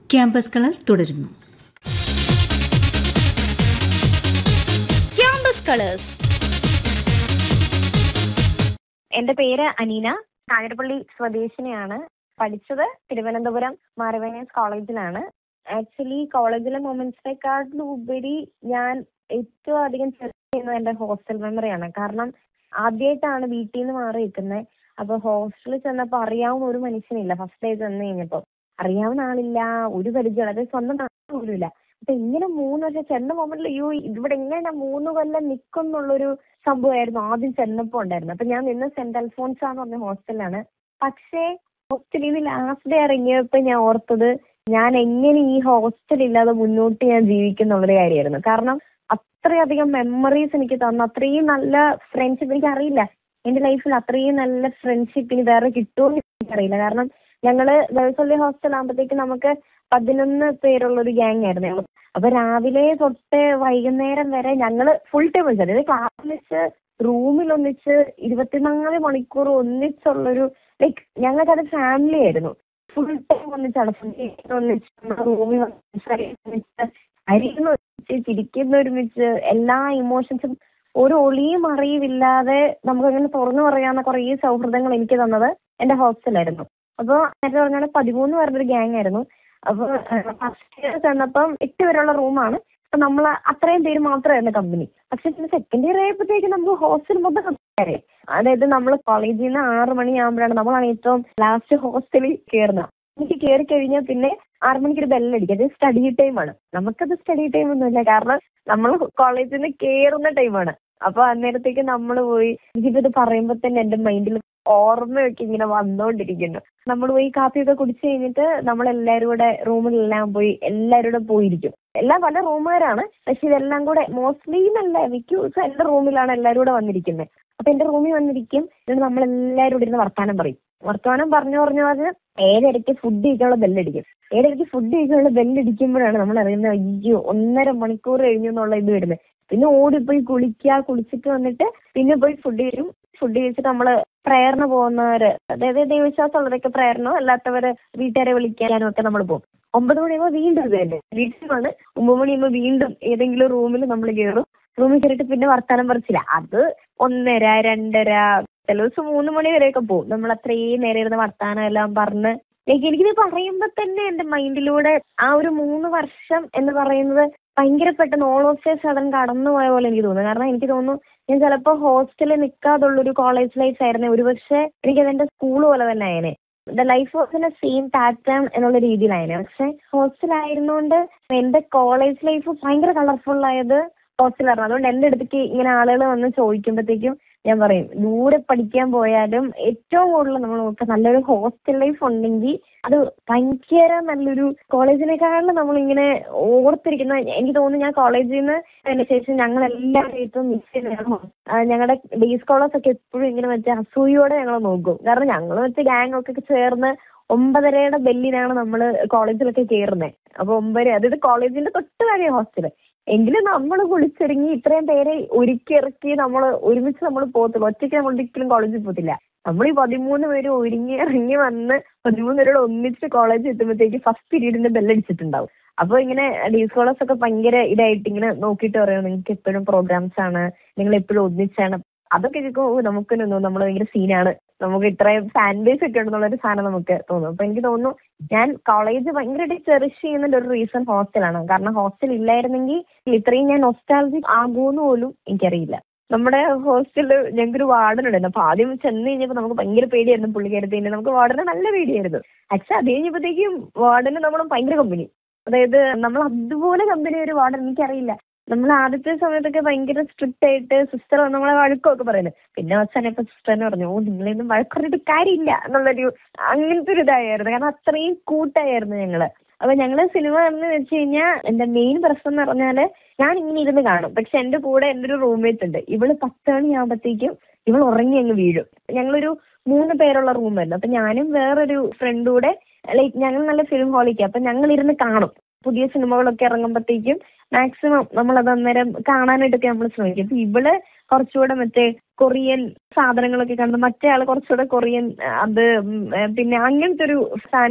campus colours തുടരുന്നു campus colours എന്റെ പേര് അനീന കാഞ്ഞിരപ്പള്ളി സ്വദേശിനിയാണ് പഠിച്ചത് തിരുവനന്തപുരം മാറവേനേഴ്സ് കോളേജിലാണ് ആക്ച്വലി കോളേജിലെ മൊമെന്റ്സിനെക്കാട്ടിലും ഉപരി ഞാൻ ഏറ്റവും അധികം ചെറിയ ചെയ്യുന്നത് എന്റെ ഹോസ്റ്റൽ മെമ്മറിയാണ് കാരണം ആദ്യമായിട്ടാണ് വീട്ടിൽ നിന്ന് മാറി നിൽക്കുന്നത് അപ്പൊ ഹോസ്റ്റലിൽ ചെന്നപ്പോ അറിയാവുന്ന ഒരു മനുഷ്യനില്ല ഫസ്റ്റ് ഡേ ചെന്ന് കഴിഞ്ഞപ്പോ അറിയാവുന്ന ആളില്ല ഒരു പരിചയം അതായത് സ്വന്തം നാട്ടിൽ പോലും ഇല്ല അപ്പൊ ഇങ്ങനെ മൂന്ന് വർഷം ചെന്ന മൊമെന്റിൽ അയ്യോ ഇവിടെ എങ്ങനെ മൂന്ന് കൊല്ലം നിൽക്കും എന്നുള്ളൊരു സംഭവമായിരുന്നു ആദ്യം ചെന്നപ്പോ ഉണ്ടായിരുന്നത് അപ്പൊ ഞാൻ നിന്ന് സെന്റ് അൽഫോൺസ് എന്ന് പറഞ്ഞ ഹോസ്റ്റലിലാണ് പക്ഷേ ഹോസ്റ്റലിൽ നിന്ന് ലാസ്റ്റ് ഡേ ഇറങ്ങിയപ്പോ ഞാൻ ഓർത്തത് ഞാൻ എങ്ങനെ ഈ ഹോസ്റ്റൽ ഇല്ലാതെ മുന്നോട്ട് ഞാൻ ജീവിക്കും എന്നുള്ളൊരു കാര്യമായിരുന്നു കാരണം അത്രയധികം മെമ്മറീസ് എനിക്ക് തന്നു അത്രയും നല്ല ഫ്രണ്ട്ഷിപ്പ് എനിക്ക് അറിയില്ല എന്റെ ലൈഫിൽ അത്രയും നല്ല ഫ്രണ്ട്ഷിപ്പ് ഇനി വേറെ കിട്ടുമെന്ന് എനിക്കറിയില്ല കാരണം ഞങ്ങള് ഗേൾസ് ഹോസ്റ്റൽ ആകുമ്പോഴത്തേക്ക് നമുക്ക് പതിനൊന്ന് പേരുള്ള ഒരു ഗ്യാങ് ആയിരുന്നു ഞങ്ങൾ അപ്പൊ രാവിലെ തൊട്ട് വൈകുന്നേരം വരെ ഞങ്ങള് ഫുൾ ടൈം വെച്ച് അതായത് ക്ലാസ്സിൽ വെച്ച് റൂമിൽ ഒന്നിച്ച് ഇരുപത്തിനാല് മണിക്കൂർ ഒന്നിച്ചുള്ളൊരു ലൈക്ക് ഞങ്ങൾക്കത് ഫാമിലി ആയിരുന്നു ഫുൾ ടൈം ഒന്നിച്ചാണ് ഫുൾ ഒന്നിച്ച് നമ്മുടെ റൂമിൽ ഒന്നിച്ച് അരിയുന്ന ഒരുമിച്ച് ചിരിക്കുന്ന ഒരുമിച്ച് എല്ലാ ഇമോഷൻസും ഒരു ഒളിയും അറിയില്ലാതെ നമുക്ക് അങ്ങനെ തുറന്നു പറയാവുന്ന കുറേ സൗഹൃദങ്ങൾ എനിക്ക് തന്നത് എന്റെ ഹോസ്റ്റലായിരുന്നു അപ്പോൾ നേരത്തെ പറഞ്ഞാൽ പതിമൂന്ന് പേരുടെ ഒരു ഗ്യാങ് ആയിരുന്നു അപ്പോൾ ഫസ്റ്റ് ഇയർ ചെന്നപ്പം എട്ട് പേരുള്ള റൂമാണ് അപ്പൊ നമ്മൾ അത്രയും പേര് മാത്രമായിരുന്നു കമ്പനി പക്ഷെ പിന്നെ സെക്കൻഡ് ഇയർ ആയപ്പോഴത്തേക്ക് നമുക്ക് ഹോസ്റ്റൽ മൊത്തം കമ്പനി അതായത് നമ്മൾ കോളേജിൽ നിന്ന് ആറ് മണിയാകുമ്പോഴാണ് നമ്മളാണ് ഏറ്റവും ലാസ്റ്റ് ഹോസ്റ്റലിൽ കയറുന്നത് എനിക്ക് കയറി കഴിഞ്ഞാൽ പിന്നെ ആറ് മണിക്ക് ഒരു ബെല്ലടിക്കും അത് സ്റ്റഡി ടൈമാണ് നമുക്കത് സ്റ്റഡി ടൈം ഒന്നുമില്ല കാരണം നമ്മൾ കോളേജിൽ നിന്ന് കയറുന്ന ടൈമാണ് അപ്പൊ അന്നേരത്തേക്ക് നമ്മൾ പോയി എനിക്കിപ്പോ ഇത് പറയുമ്പോ തന്നെ എന്റെ മൈൻഡിൽ ഓർമ്മയൊക്കെ ഇങ്ങനെ വന്നോണ്ടിരിക്കുന്നു നമ്മൾ പോയി കാപ്പിയൊക്കെ കുടിച്ചു കഴിഞ്ഞിട്ട് നമ്മൾ എല്ലാവരും കൂടെ റൂമിലെല്ലാം പോയി എല്ലാവരും കൂടെ പോയിരിക്കും എല്ലാം പല റൂമുകാരാണ് പക്ഷെ ഇതെല്ലാം കൂടെ മോസ്റ്റ്ലി എന്നല്ല മിക്ക ദിവസം എന്റെ റൂമിലാണ് എല്ലാവരും കൂടെ വന്നിരിക്കുന്നത് അപ്പൊ എന്റെ റൂമിൽ വന്നിരിക്കും എന്നിട്ട് നമ്മൾ എല്ലാവരും കൂടെ ഇരുന്ന് വർത്താനം പറയും വർത്തമാനം പറഞ്ഞു പറഞ്ഞു പറഞ്ഞ് ഏഴരയ്ക്ക് ഫുഡ് കഴിക്കാനുള്ള ബെല്ലടിക്കും ഏഴരയ്ക്ക് ഫുഡ് കഴിക്കാനുള്ള ബെല്ലടിക്കുമ്പോഴാണ് നമ്മൾ അറിയുന്നത് അയ്യോ ഒന്നര മണിക്കൂർ കഴിഞ്ഞു എന്നുള്ള ഇത് വരുന്നത് പിന്നെ ഓടിപ്പോയി കുളിക്കുക കുളിച്ചിട്ട് വന്നിട്ട് പിന്നെ പോയി ഫുഡ് കഴിക്കും ഫുഡ് കഴിച്ചിട്ട് നമ്മള് പ്രേയറിന് പോകുന്നവര് അതായത് ദൈവവിശ്വാസമുള്ളവരൊക്കെ പ്രേയറിനോ അല്ലാത്തവര് വീട്ടുകാരെ വിളിക്കാനും ഒക്കെ നമ്മൾ പോകും ഒമ്പത് മണിയാകുമ്പോൾ വീണ്ടും ഇത് തന്നെ വീട്ടിൽ വന്ന് ഒമ്പത് മണിയാകുമ്പോൾ വീണ്ടും ഏതെങ്കിലും റൂമിൽ നമ്മൾ കയറും റൂമിൽ കയറിയിട്ട് പിന്നെ വർത്താനം പറിച്ചില്ല അത് ഒന്നര രണ്ടര ചില ദിവസം മൂന്ന് മണി വരെയൊക്കെ പോകും നമ്മൾ അത്രയും നേരം ഇരുന്ന് വർത്താനം എല്ലാം പറഞ്ഞ് എനിക്ക് എനിക്കിത് പറയുമ്പോൾ തന്നെ എന്റെ മൈൻഡിലൂടെ ആ ഒരു മൂന്ന് വർഷം എന്ന് പറയുന്നത് ഭയങ്കര പെട്ടെന്ന് ഓൾ ഓഫ് എ സഡൻ കടന്നു പോയ പോലെ എനിക്ക് തോന്നുന്നു കാരണം എനിക്ക് തോന്നുന്നു ഞാൻ ചിലപ്പോൾ ഹോസ്റ്റലിൽ നിൽക്കാതുള്ളൊരു കോളേജ് ലൈഫ് ആയിരുന്നേ ഒരുപക്ഷെ എനിക്കത് എന്റെ സ്കൂൾ പോലെ തന്നെ ആയേനെ the life was in a same pattern എന്നുള്ള രീതിയിലായേനെ പക്ഷെ ഹോസ്റ്റലായിരുന്നുകൊണ്ട് എന്റെ കോളേജ് ലൈഫ് ഭയങ്കര കളർഫുൾ ആയത് ഹോസ്റ്റലായിരുന്നു അതുകൊണ്ട് എന്റെ അടുത്തേക്ക് ഇങ്ങനെ ആളുകൾ വന്ന് ചോദിക്കുമ്പോഴത്തേക്കും ഞാൻ പറയും ദൂരെ പഠിക്കാൻ പോയാലും ഏറ്റവും കൂടുതൽ നമ്മൾ നോക്കുക നല്ലൊരു ഹോസ്റ്റൽ ലൈഫ് ഉണ്ടെങ്കിൽ അത് ഭയങ്കര നല്ലൊരു കോളേജിനേക്കാളും നമ്മളിങ്ങനെ ഓർത്തിരിക്കുന്ന എനിക്ക് തോന്നുന്നു ഞാൻ കോളേജിൽ നിന്ന് അതിന് ശേഷം ഞങ്ങൾ എല്ലാവരും ഏറ്റവും മിസ് ചെയ്യുന്നതാണ് ഞങ്ങളുടെ ഡേ സ്കോളേഴ്സ് ഒക്കെ എപ്പോഴും ഇങ്ങനെ മറ്റേ അസൂയോടെ ഞങ്ങൾ നോക്കും കാരണം ഞങ്ങൾ മറ്റേ ഗ്യാങ് ഒക്കെ ചേർന്ന് ഒമ്പതരയുടെ ബെല്ലിനാണ് നമ്മൾ കോളേജിലൊക്കെ കയറുന്നത് അപ്പൊ ഒമ്പതര അതായത് കോളേജിന്റെ തൊട്ട് താഴെ ഹോസ്റ്റല് എങ്കിലും നമ്മൾ കുളിച്ചൊരുങ്ങി ഇത്രയും പേരെ ഒരുക്കി ഇറക്കി നമ്മൾ ഒരുമിച്ച് നമ്മൾ പോകത്തുള്ളൂ ഒറ്റയ്ക്ക് നമ്മൾ ഒരിക്കലും കോളേജിൽ പോകത്തില്ല നമ്മൾ ഈ പതിമൂന്ന് പേര് ഒരുങ്ങി ഇറങ്ങി വന്ന് പതിമൂന്ന് പേരോട് ഒന്നിച്ച് കോളേജിൽ എത്തുമ്പോഴത്തേക്ക് ഫസ്റ്റ് പീരീഡിന്റെ ബെല്ലടിച്ചിട്ടുണ്ടാവും അപ്പൊ ഇങ്ങനെ ഡി സ്കോളേഴ്സ് ഒക്കെ ഭയങ്കര ഇതായിട്ട് ഇങ്ങനെ നോക്കിയിട്ട് പറയും നിങ്ങൾക്ക് എപ്പോഴും പ്രോഗ്രാംസ് ആണ് നിങ്ങൾ എപ്പോഴും ഒന്നിച്ചാണ് അതൊക്കെ കേൾക്കുമ്പോൾ നമുക്ക് തോന്നുന്നു നമ്മൾ ഭയങ്കര സീനാണ് നമുക്ക് ഇത്രയും ഫാൻ ബേസ് ഒക്കെ ഉണ്ടെന്നുള്ള ഒരു സാധനം നമുക്ക് തോന്നും അപ്പൊ എനിക്ക് തോന്നുന്നു ഞാൻ കോളേജ് ഭയങ്കരമായിട്ട് ചെറിഷ് ചെയ്യുന്നതിന്റെ ഒരു റീസൺ ഹോസ്റ്റലാണ് കാരണം ഹോസ്റ്റൽ ഇല്ലായിരുന്നെങ്കിൽ ഇത്രയും ഞാൻ നൊസ്റ്റാൾജിക് ആകുമെന്ന് പോലും എനിക്കറിയില്ല നമ്മുടെ ഹോസ്റ്റലിൽ ഞങ്ങൾക്കൊരു വാർഡൻ ഉണ്ടായിരുന്നു അപ്പൊ ആദ്യം ചെന്ന് കഴിഞ്ഞപ്പോൾ നമുക്ക് ഭയങ്കര പേടിയായിരുന്നു പുള്ളിക്കാരത്തിന് നമുക്ക് വാർഡനെ നല്ല പേടിയായിരുന്നു പക്ഷെ അത് കഴിഞ്ഞപ്പോഴത്തേക്കും വാർഡന് നമ്മളും ഭയങ്കര കമ്പനി അതായത് നമ്മൾ അതുപോലെ കമ്പനി ഒരു വാർഡൻ എനിക്കറിയില്ല നമ്മൾ ആദ്യത്തെ സമയത്തൊക്കെ ഭയങ്കര സ്ട്രിക്റ്റ് ആയിട്ട് സിസ്റ്റർ നമ്മളെ വഴക്കമൊക്കെ പറയുന്നത് പിന്നെ അവസാനം ഇപ്പൊ സിസ്റ്ററിനെ പറഞ്ഞു ഓ നിങ്ങളെയൊന്നും വഴക്ക് പറഞ്ഞിട്ട് കാര്യമില്ല എന്നുള്ളൊരു അങ്ങനത്തെ ഒരു ഇതായിരുന്നു കാരണം അത്രയും കൂട്ടായിരുന്നു ഞങ്ങള് അപ്പൊ ഞങ്ങള് സിനിമ എന്ന് വെച്ച് കഴിഞ്ഞാൽ എന്റെ മെയിൻ പ്രശ്നം എന്ന് പറഞ്ഞാല് ഞാൻ ഇങ്ങനെ ഇരുന്ന് കാണും പക്ഷെ എന്റെ കൂടെ എന്റെ ഒരു റൂംമേറ്റ് ഉണ്ട് ഇവള് പത്ത് മണിയാകുമ്പോഴത്തേക്കും ഇവൾ ഉറങ്ങി അങ്ങ് വീഴും ഞങ്ങളൊരു മൂന്ന് പേരുള്ള റൂമായിരുന്നു അപ്പൊ ഞാനും വേറൊരു ഫ്രണ്ടും കൂടെ ലൈക്ക് ഞങ്ങൾ നല്ല ഫിലിം ഹോളിക്ക് അപ്പൊ ഞങ്ങൾ ഇരുന്ന് കാണും പുതിയ സിനിമകളൊക്കെ ഇറങ്ങുമ്പോഴത്തേക്കും മാക്സിമം നമ്മൾ അത് അന്നേരം കാണാനായിട്ടൊക്കെ നമ്മൾ ശ്രമിക്കും അപ്പൊ ഇവള് കുറച്ചുകൂടെ മറ്റേ കൊറിയൻ സാധനങ്ങളൊക്കെ കണ്ട് മറ്റേ ആള് കുറച്ചുകൂടെ കൊറിയൻ അത് ഉം, പിന്നെ അങ്ങനത്തെ ഒരു